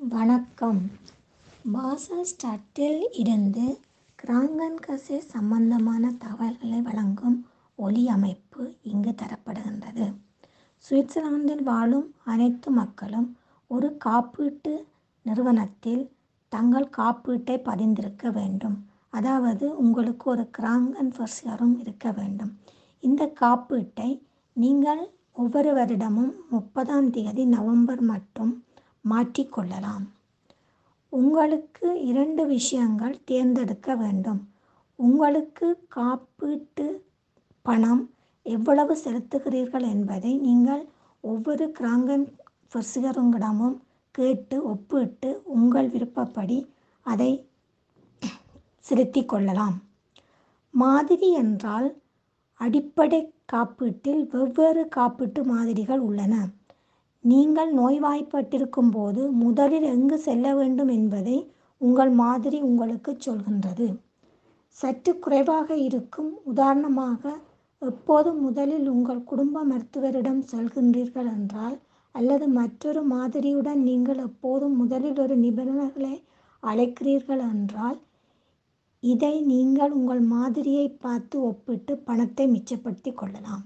வணக்கம் பாசல்ஸ்டாட்டில் இருந்து கிராங்கன்கசே சம்பந்தமான தகவல்களை வழங்கும் ஒலி அமைப்பு இங்கு தரப்படுகின்றது சுவிட்சர்லாந்தில் வாழும் அனைத்து மக்களும் ஒரு காப்பீட்டு நிறுவனத்தில் தங்கள் காப்பீட்டை பதிந்திருக்க வேண்டும் அதாவது உங்களுக்கு ஒரு கிராங்கன்ஃபர்ஸ்யரும் இருக்க வேண்டும் இந்த காப்பீட்டை நீங்கள் ஒவ்வொரு வருடமும் முப்பதாம் தேதி நவம்பர் மட்டும் மாற்றிக்கொள்ளலாம் உங்களுக்கு இரண்டு விஷயங்கள் தேர்ந்தெடுக்க வேண்டும் உங்களுக்கு காப்பீட்டு பணம் எவ்வளவு செலுத்துகிறீர்கள் என்பதை நீங்கள் ஒவ்வொரு கிராங்கன் ஃபர்சிகருங்களிடமும் கேட்டு ஒப்பிட்டு உங்கள் விருப்பப்படி அதை செலுத்திக் கொள்ளலாம் மாதிரி என்றால் அடிப்படை காப்பீட்டில் வெவ்வேறு காப்பீட்டு மாதிரிகள் உள்ளன நீங்கள் நோய்வாய்ப்பட்டிருக்கும் போது முதலில் எங்கு செல்ல வேண்டும் என்பதை உங்கள் மாதிரி உங்களுக்கு சொல்கின்றது சற்று குறைவாக இருக்கும் உதாரணமாக எப்போது முதலில் உங்கள் குடும்ப மருத்துவரிடம் செல்கின்றீர்கள் என்றால் அல்லது மற்றொரு மாதிரியுடன் நீங்கள் எப்போதும் முதலில் ஒரு நிபுணர்களை அழைக்கிறீர்கள் என்றால் இதை நீங்கள் உங்கள் மாதிரியை பார்த்து ஒப்பிட்டு பணத்தை மிச்சப்படுத்தி கொள்ளலாம்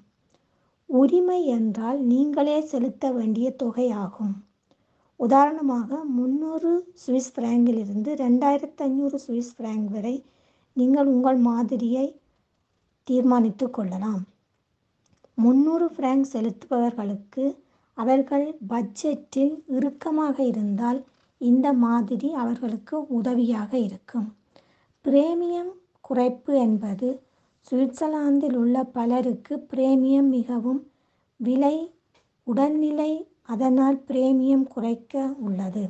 உரிமை என்றால் நீங்களே செலுத்த வேண்டிய தொகை ஆகும் உதாரணமாக முந்நூறு சுவிஸ் ஃப்ராங்கிலிருந்து ரெண்டாயிரத்து ஐநூறு சுவிஸ் ஃப்ராங்க் வரை நீங்கள் உங்கள் மாதிரியை தீர்மானித்து கொள்ளலாம் முந்நூறு ஃப்ராங்க் செலுத்துபவர்களுக்கு அவர்கள் பட்ஜெட்டில் இறுக்கமாக இருந்தால் இந்த மாதிரி அவர்களுக்கு உதவியாக இருக்கும் பிரேமியம் குறைப்பு என்பது சுவிட்சர்லாந்தில் உள்ள பலருக்கு பிரேமியம் மிகவும் விலை உடல்நிலை அதனால் பிரேமியம் குறைக்க உள்ளது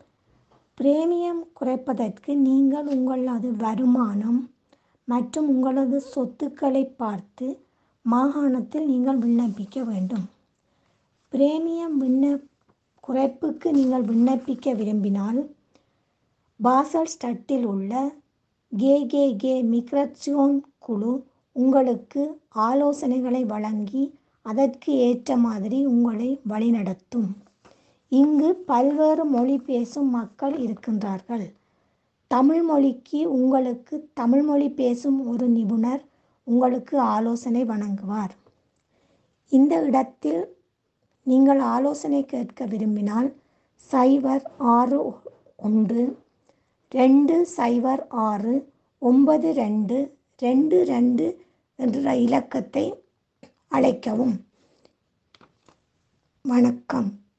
பிரேமியம் குறைப்பதற்கு நீங்கள் உங்களது வருமானம் மற்றும் உங்களது சொத்துக்களை பார்த்து மாகாணத்தில் நீங்கள் விண்ணப்பிக்க வேண்டும் பிரேமியம் விண்ண குறைப்புக்கு நீங்கள் விண்ணப்பிக்க விரும்பினால் பாசல் ஸ்டட்டில் உள்ள கேகேகே மிக்ரட்சியோன் குழு உங்களுக்கு ஆலோசனைகளை வழங்கி அதற்கு ஏற்ற மாதிரி உங்களை வழிநடத்தும் இங்கு பல்வேறு மொழி பேசும் மக்கள் இருக்கின்றார்கள் தமிழ் மொழிக்கு உங்களுக்கு தமிழ் மொழி பேசும் ஒரு நிபுணர் உங்களுக்கு ஆலோசனை வழங்குவார் இந்த இடத்தில் நீங்கள் ஆலோசனை கேட்க விரும்பினால் சைபர் ஆறு ஒன்று ரெண்டு சைபர் ஆறு ஒன்பது ரெண்டு ரெண்டு ரெண்டு என்ற இலக்கத்தை அழைக்கவும் வணக்கம்